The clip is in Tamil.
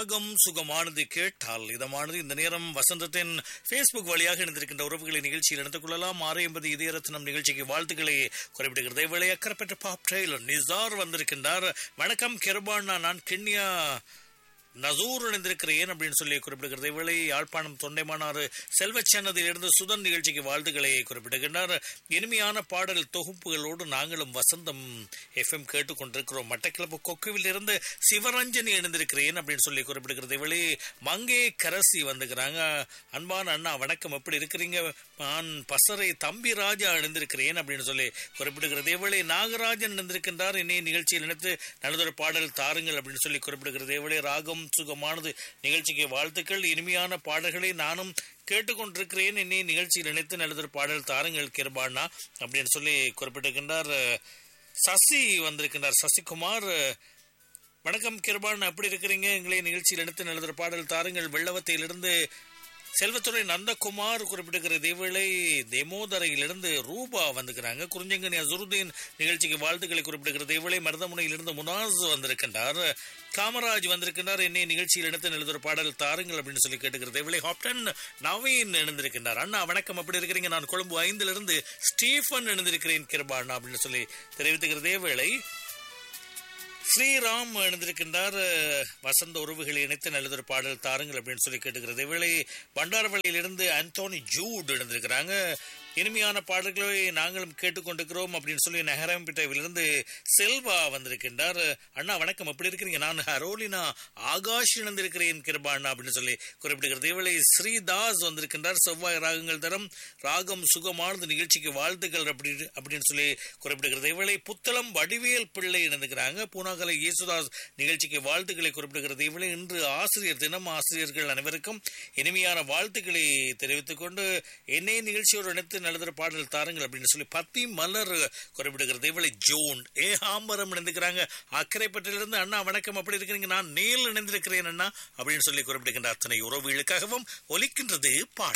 ராகம் சுகமானது கேட்டால் இதமானது இந்த நேரம் வசந்தத்தின் ஃபேஸ்புக் வழியாக இணைந்திருக்கின்ற உறவுகளை நிகழ்ச்சியில் இணைந்து கொள்ளலாம் ஆறு எண்பது இதயரத்னம் நிகழ்ச்சிக்கு வாழ்த்துக்களை குறிப்பிடுகிறது இவளை அக்கறைப்பட்ட பாப் ட்ரெயிலர் நிசார் வந்திருக்கின்றார் வணக்கம் கெர்பானா நான் கிண்ணியா நசூர் இணைந்திருக்கிறேன் அப்படின்னு சொல்லி குறிப்பிடுகிறது இவளை யாழ்ப்பாணம் தொண்டைமானாறு செல்வச்சன்னதிலிருந்து சுதன் நிகழ்ச்சிக்கு வாழ்த்துக்களை குறிப்பிடுகின்றார் இனிமையான பாடல் தொகுப்புகளோடு நாங்களும் வசந்தம் எஃப்எம் கேட்டுக்கொண்டிருக்கிறோம் மட்டக்கிழப்பு கொக்குவில் இருந்து சிவரஞ்சனி இணைந்திருக்கிறேன் அப்படின்னு சொல்லி குறிப்பிடுகிறது இவளை மங்கே கரசி வந்துக்கிறாங்க அன்பான அண்ணா வணக்கம் எப்படி இருக்கிறீங்க நான் பசறை தம்பி ராஜா இணைந்திருக்கிறேன் அப்படின்னு சொல்லி குறிப்பிடுகிறது இவளை நாகராஜன் இணைந்திருக்கின்றார் இணைய நிகழ்ச்சியில் இணைத்து நல்லதொரு பாடல் தாருங்கள் அப்படின்னு சொல்லி குறிப்பிடுகிறது இவளை ராகம் சுகமானது நிகழ்ச்சிக்கு வாழ்த்துக்கள் இனிமையான பாடல்களை நானும் கேட்டுக்கொண்டிருக்கிறேன் இன்னை நிகழ்ச்சியில் இணைத்து நல்லதொரு பாடல் தாருங்கள் கிருபாண்ணா அப்படின்னு சொல்லி குறிப்பிட்டிருக்கின்றார் சசி வந்திருக்கின்றார் சசிகுமார் வணக்கம் கிருபான் எப்படி இருக்கிறீங்க எங்களை நிகழ்ச்சியில் இணைத்து நல்லதொரு பாடல் தாருங்கள் வெள்ளவத்தையிலிருந்து செல்வத்துறை நந்தகுமார் குறிப்பிட்டிருக்கிற தேவலை தெமோதரையிலிருந்து ரூபா வந்துக்கிறாங்க குறிஞ்சங்கனி அசுருதீன் நிகழ்ச்சிக்கு வாழ்த்துக்களை குறிப்பிடுகிற தேவலை மருதமுனையிலிருந்து முனாஸ் வந்திருக்கின்றார் காமராஜ் வந்திருக்கின்றார் என்னை நிகழ்ச்சியில் எடுத்து எழுதுற பாடல் தாருங்கள் அப்படின்னு சொல்லி கேட்டுக்கிற தேவலை ஹாப்டன் நவீன் இணைந்திருக்கின்றார் அண்ணா வணக்கம் எப்படி இருக்கிறீங்க நான் கொழும்பு ஐந்திலிருந்து ஸ்டீஃபன் இணைந்திருக்கிறேன் கிருபா அண்ணா அப்படின்னு சொல்லி தெரிவித்துக்கிற தேவலை ஸ்ரீராம் எழுந்திருக்கின்றார் வசந்த உறவுகளை இணைத்து நல்லதொரு பாடல் தாருங்கள் அப்படின்னு சொல்லி கேட்டுக்கிறது இவளை பண்டாரவளையிலிருந்து அந்தோனி ஜூட் எழுந்திருக்கிறாங்க இனிமையான பாடல்களை நாங்களும் கேட்டுக்கொண்டிருக்கிறோம் அப்படின்னு சொல்லி நகரம்பிட்டவிலிருந்து செல்வா வந்திருக்கின்றார் அண்ணா வணக்கம் எப்படி இருக்கிறீங்க நான் ஹரோலினா ஆகாஷ் இணைந்திருக்கிறேன் கிருபா அண்ணா அப்படின்னு சொல்லி குறிப்பிடுகிறது இவளை ஸ்ரீதாஸ் வந்திருக்கின்றார் செவ்வாய் ராகங்கள் தரம் ராகம் சுகமானது நிகழ்ச்சிக்கு வாழ்த்துக்கள் அப்படி அப்படின்னு சொல்லி குறிப்பிடுகிறது இவளை புத்தளம் வடிவேல் பிள்ளை இணைந்துக்கிறாங்க பூனாகலை இயேசுதாஸ் நிகழ்ச்சிக்கு வாழ்த்துக்களை குறிப்பிடுகிறது இவளை இன்று ஆசிரியர் தினம் ஆசிரியர்கள் அனைவருக்கும் இனிமையான வாழ்த்துக்களை தெரிவித்துக் கொண்டு என்னை நிகழ்ச்சியோடு இணைத்து நல்லதொரு பாடல் தாருங்கள் அப்படின்னு சொல்லி பத்தி மலர் குறிப்பிடுகிறது இவளை ஜோன் ஏ ஆம்பரம் இணைந்துக்கிறாங்க அக்கரைப்பட்டிலிருந்து அண்ணா வணக்கம் அப்படி இருக்கிறீங்க நான் நேரில் இணைந்திருக்கிறேன் அண்ணா அப்படின்னு சொல்லி குறிப்பிடுகின்ற அத்தனை உறவுகளுக்காகவும் ஒலிக்கின்றது பாடல்